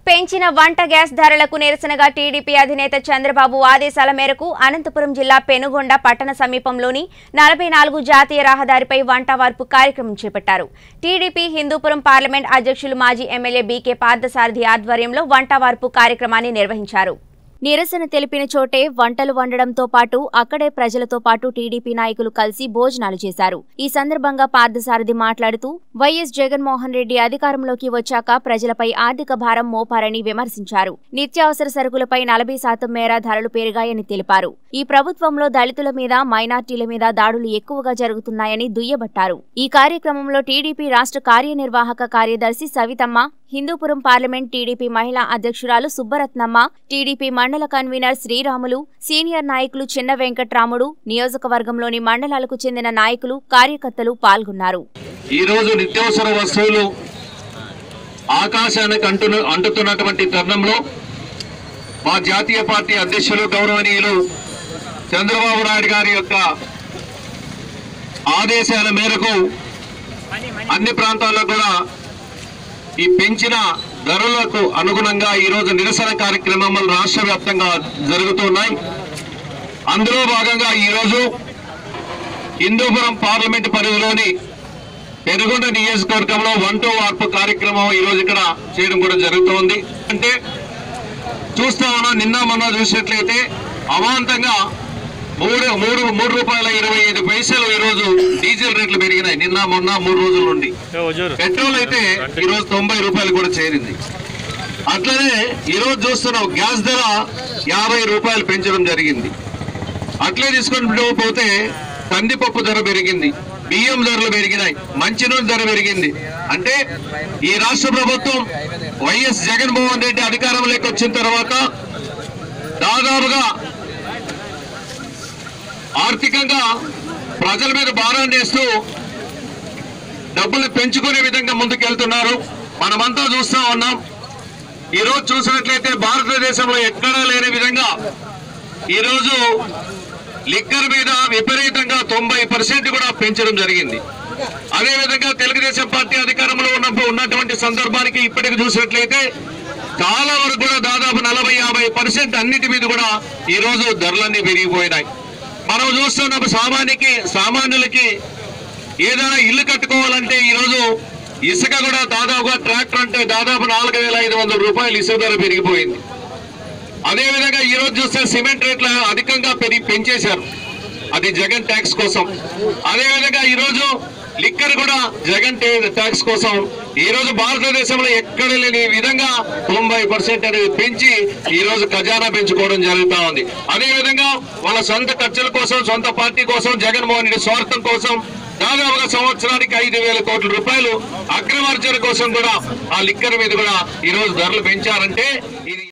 పెంచిన వంట గ్యాస్ ధరలకు నిరసనగా టీడీపీ అధినేత చంద్రబాబు ఆదేశాల మేరకు అనంతపురం జిల్లా పెనుగొండ పట్టణ సమీపంలోని నలభై నాలుగు జాతీయ రహదారిపై వంట వార్పు కార్యక్రమం చేపట్టారు టీడీపీ హిందూపురం పార్లమెంట్ అధ్యక్షులు మాజీ ఎమ్మెల్యే బీకే పార్థసారథి ఆధ్వర్యంలో వంట వార్పు కార్యక్రమాన్ని నిర్వహించారు నిరసన తెలిపిన చోటే వంటలు వండడంతో పాటు అక్కడే ప్రజలతో పాటు టీడీపీ నాయకులు కలిసి భోజనాలు చేశారు ఈ సందర్భంగా పార్థసారథి మాట్లాడుతూ వైఎస్ జగన్మోహన్ రెడ్డి అధికారంలోకి వచ్చాక ప్రజలపై ఆర్థిక భారం మోపారని విమర్శించారు నిత్యావసర సరుకులపై నలభై శాతం మేర ధరలు పెరిగాయని తెలిపారు ఈ ప్రభుత్వంలో దళితుల మీద మైనార్టీల మీద దాడులు ఎక్కువగా జరుగుతున్నాయని దుయ్యబట్టారు ఈ కార్యక్రమంలో టీడీపీ రాష్ట్ర కార్యనిర్వాహక కార్యదర్శి సవితమ్మ హిందూపురం పార్లమెంట్ టీడీపీ మహిళా అధ్యక్షురాలు సుబ్బరత్నమ్మ టీడీపీ మండల కన్వీనర్ శ్రీరాములు సీనియర్ నాయకులు చిన్న వెంకట్రాముడు నియోజకవర్గంలోని మండలాలకు చెందిన నాయకులు కార్యకర్తలు పాల్గొన్నారు ఈ రోజు నిత్యావసర వస్తువులు ఆకాశానికి అంటున్న అంటుతున్నటువంటి తరుణంలో మా జాతీయ పార్టీ అధ్యక్షులు గౌరవనీయులు చంద్రబాబు నాయుడు గారి యొక్క ఆదేశాల మేరకు అన్ని ప్రాంతాల్లో కూడా ఈ పెంచిన ధరలకు అనుగుణంగా ఈ రోజు నిరసన కార్యక్రమాలు రాష్ట్ర వ్యాప్తంగా జరుగుతున్నాయి అందులో భాగంగా ఈ రోజు హిందూపురం పార్లమెంట్ పరిధిలోని పెనుగొండ నియోజకవర్గంలో వన్ టూ వార్పు కార్యక్రమం ఈ రోజు ఇక్కడ చేయడం కూడా జరుగుతోంది అంటే చూస్తా ఉన్నాం నిన్న మొన్న చూసినట్లయితే అమాంతంగా మూడు మూడు మూడు రూపాయల ఇరవై ఐదు పైసలు ఈ రోజు డీజిల్ రేట్లు పెరిగినాయి నిన్న మొన్న మూడు రోజుల నుండి పెట్రోల్ అయితే ఈ రోజు తొంభై రూపాయలు కూడా చేరింది అట్లనే ఈ రోజు చూస్తున్నాం గ్యాస్ ధర యాభై రూపాయలు పెంచడం జరిగింది అట్లే తీసుకొని పోతే కందిపప్పు ధర పెరిగింది బియ్యం ధరలు పెరిగినాయి మంచినూనె ధర పెరిగింది అంటే ఈ రాష్ట్ర ప్రభుత్వం వైఎస్ జగన్మోహన్ రెడ్డి అధికారంలోకి వచ్చిన తర్వాత దాదాపుగా ఆర్థికంగా ప్రజల మీద భారాన్ని వేస్తూ డబ్బులు పెంచుకునే విధంగా ముందుకెళ్తున్నారు మనమంతా చూస్తా ఉన్నాం ఈ రోజు చూసినట్లయితే భారతదేశంలో ఎక్కడా లేని విధంగా ఈరోజు లిక్కర్ మీద విపరీతంగా తొంభై పర్సెంట్ కూడా పెంచడం జరిగింది అదేవిధంగా తెలుగుదేశం పార్టీ అధికారంలో ఉన్నప్పుడు ఉన్నటువంటి సందర్భానికి ఇప్పటికి చూసినట్లయితే చాలా వరకు కూడా దాదాపు నలభై యాభై పర్సెంట్ అన్నిటి మీద కూడా ఈ రోజు ధరలన్నీ పెరిగిపోయినాయి మనం చూస్తున్నప్పుడు సామాన్యకి సామాన్యులకి ఏదైనా ఇల్లు కట్టుకోవాలంటే ఈ రోజు ఇసుక కూడా దాదాపుగా ట్రాక్టర్ అంటే దాదాపు నాలుగు వేల ఐదు వందల రూపాయలు ఇసుక ధర పెరిగిపోయింది అదే విధంగా ఈ రోజు చూస్తే సిమెంట్ రేట్లు అధికంగా పెరిగి పెంచేశారు అది జగన్ ట్యాక్స్ కోసం అదే విధంగా ఈ రోజు లిక్కర్ కూడా జగన్ టే- ట్యాక్స్ కోసం ఈ రోజు భారతదేశంలో ఎక్కడ లేని విధంగా తొంభై పర్సెంట్ అనేది పెంచి ఈ రోజు ఖజానా పెంచుకోవడం జరుగుతా ఉంది అదే విధంగా వాళ్ళ సొంత ఖర్చుల కోసం సొంత పార్టీ కోసం జగన్మోహన్ రెడ్డి స్వార్థం కోసం దాదాపుగా సంవత్సరానికి ఐదు వేల కోట్ల రూపాయలు అక్రమార్జన కోసం కూడా ఆ లిక్కర్ మీద కూడా ఈ రోజు ధరలు పెంచారంటే ఇది